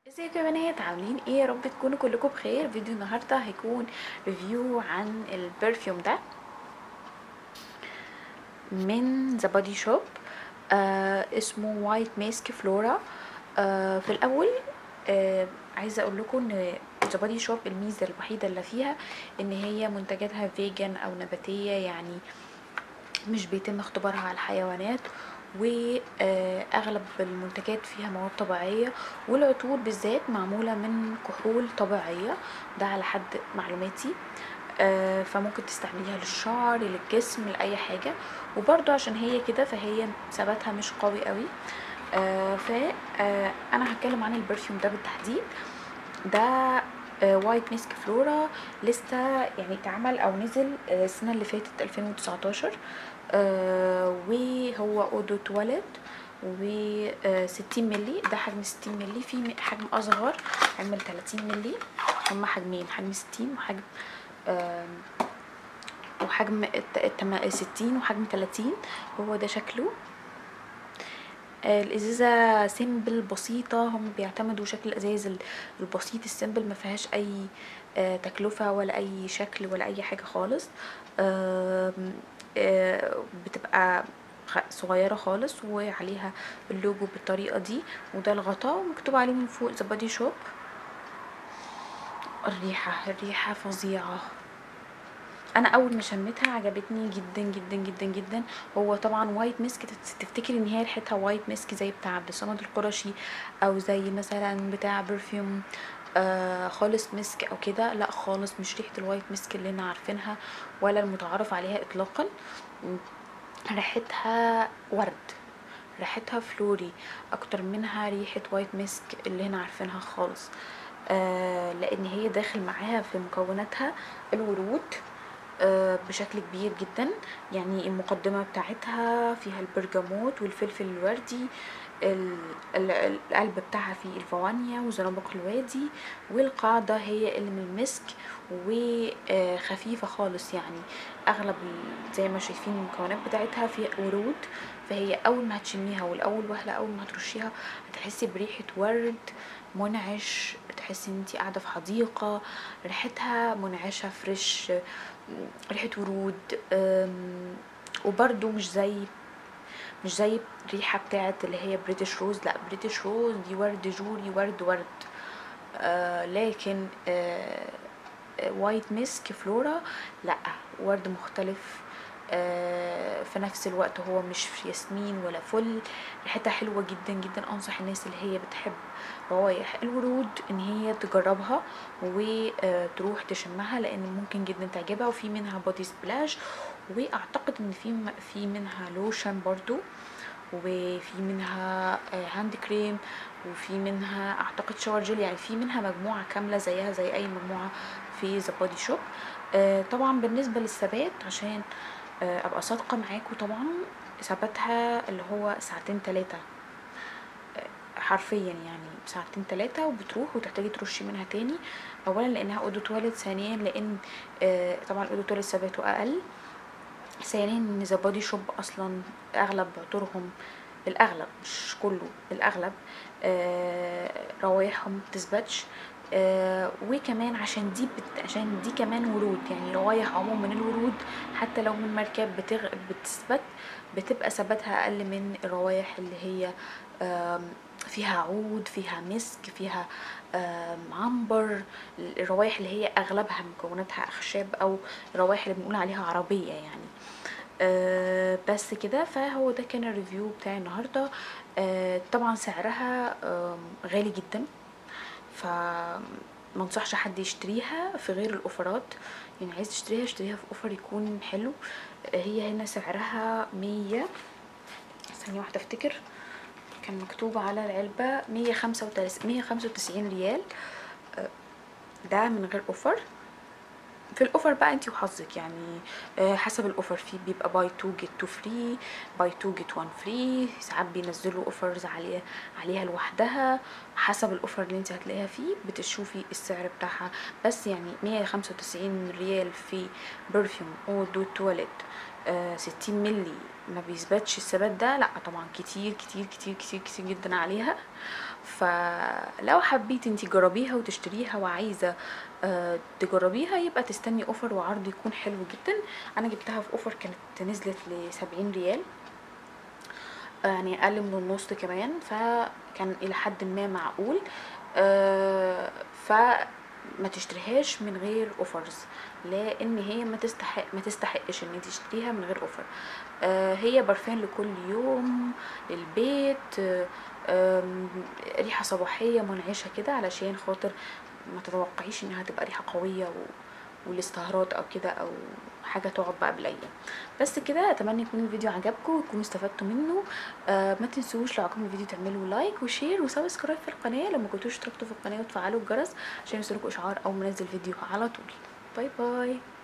ازيكم يا بنات عاملين ايه يا رب تكونوا كلكم بخير فيديو النهارده هيكون ريفيو عن البرفيوم ده من ذا بودي شوب آه اسمه وايت ماسك فلورا آه في الاول آه عايزه اقول لكم ان ذا بودي شوب الميزه الوحيده اللي فيها ان هي منتجاتها فيجن او نباتيه يعني مش بيتم اختبارها على الحيوانات واغلب المنتجات فيها مواد طبيعيه والعطور بالذات معموله من كحول طبيعيه ده على حد معلوماتي آه، فممكن تستعمليها للشعر للجسم لاي حاجه وبرضو عشان هي كده فهي ثباتها مش قوي قوي آه، فانا هتكلم عن البرفيوم ده بالتحديد ده وايت ميسك فلورا لسه يعني اتعمل او نزل آه، السنه اللي فاتت 2019 آه وهو اودو تواليت و آه 60 ملي ده حجم 60 ملي في حجم اصغر حجم 30 ملي هما حجمين حجم 60 وحجم آه وحجم 60 وحجم 30 هو ده شكله الازازه سيمبل بسيطه هم بيعتمدوا شكل الازاز البسيط السيمبل ما فيهاش اي تكلفه ولا اي شكل ولا اي حاجه خالص بتبقى صغيره خالص وعليها اللوجو بالطريقه دي وده الغطاء ومكتوب عليه من فوق ذا بادي شوب الريحه الريحه فظيعه انا اول ما شميتها عجبتني جدا جدا جدا جدا هو طبعا وايت مسك تفتكري ان هي ريحتها وايت مسك زي بتاع عبد الصمد القرشي او زي مثلا بتاع برفيوم آه خالص مسك او كده لا خالص مش ريحه الوايت مسك اللي احنا عارفينها ولا المتعارف عليها اطلاقا ريحتها ورد ريحتها فلوري اكتر منها ريحه وايت مسك اللي هنا عارفينها خالص آه لان هي داخل معاها في مكوناتها الورود آه بشكل كبير جدا يعني المقدمة بتاعتها فيها البرجموت والفلفل الوردي القلب بتاعها فيه الفوانيا وزنبق الوادي والقاعدة هي اللي من المسك وخفيفة خالص يعني اغلب زي ما شايفين المكونات بتاعتها فيها ورود فهي اول ما هتشميها والاول وهله اول ما هترشيها هتحسي بريحة ورد منعش تحسي ان انتي قاعدة في حديقة ريحتها منعشة فريش ريحة ورود وبرده مش زي مش زي الريحة بتاعت اللي هي بريتش روز لا بريتش روز دي ورد جوري ورد ورد آه لكن آه وايت مسك فلورا لا ورد مختلف آه في نفس الوقت هو مش ياسمين ولا فل ريحتها حلوة جدا جدا انصح الناس اللي هي بتحب روايح الورود ان هي تجربها وتروح تشمها لان ممكن جدا تعجبها وفي منها بودي سبلاش واعتقد ان في في منها لوشن برضو وفي منها هاند كريم وفي منها اعتقد شاور جل يعني في منها مجموعه كامله زيها زي اي مجموعه في ذا بودي شوب طبعا بالنسبه للثبات عشان ابقى صادقه معاكم طبعا ثباتها اللي هو ساعتين ثلاثه حرفيا يعني ساعتين ثلاثة وبتروح وتحتاجي ترشي منها تاني اولا لانها اودو تواليت ثانيا لان آه طبعا اودو تواليت ثباته اقل ثانيا ان ذا بودي شوب اصلا اغلب عطورهم الاغلب مش كله الاغلب آه روايحهم مبتثبتش آه وكمان عشان دي بت... عشان دي كمان ورود يعني روايح عموما من الورود حتى لو من مركب بتغ... بتثبت بتبقى ثباتها اقل من الروايح اللي هي فيها عود فيها مسك فيها عنبر الروايح اللي هي اغلبها مكوناتها اخشاب او الروايح اللي بنقول عليها عربيه يعني أه بس كده فهو ده كان الريفيو بتاعي النهارده أه طبعا سعرها أه غالي جدا ف منصحش حد يشتريها في غير الاوفرات يعني عايز تشتريها اشتريها في اوفر يكون حلو هي هنا سعرها مية ثانيه واحده افتكر كان مكتوب على العلبة مية خمسة وتسعين ريال ده من غير اوفر في الاوفر بقى انتي وحظك يعني حسب الاوفر فيه بيبقى باي تو جيت تو فري باي تو جيت وان فري ساعات بينزلوا اوفرز عليها عليها لوحدها حسب الاوفر اللي انت هتلاقيها فيه بتشوفي السعر بتاعها بس يعني مية خمسة وتسعين ريال في برفيوم او دو تواليت ستين ملي ما بيثبتش الثبات ده لا طبعا كتير كتير كتير كتير كتير جدا عليها فلو حبيتي انتي تجربيها وتشتريها وعايزه آه، تجربيها يبقى تستني اوفر وعرض يكون حلو جدا انا جبتها في اوفر كانت نزلت لسبعين ريال آه، يعني اقل من النص كمان فكان الى حد ما معقول آه، فما تشتريهاش من غير اوفرز لان هي ما تستحق ما تستحقش ان انت تشتريها من غير اوفر آه، هي برفان لكل يوم للبيت آه، آم، ريحه صباحيه منعشه كده علشان خاطر ما تتوقعيش انها تبقى ريحه قويه و... والاستهارات او كده او حاجه تقعد بقى بالايام بس كده اتمنى يكون الفيديو عجبكم وتكونوا استفدتوا منه آه ما تنسوش لو عجبكم الفيديو تعملوا لايك وشير وسبسكرايب في القناه لما كنتوش اشتركتوا في القناه وتفعلوا الجرس عشان يوصلكوا اشعار اول ما انزل فيديو على طول باي باي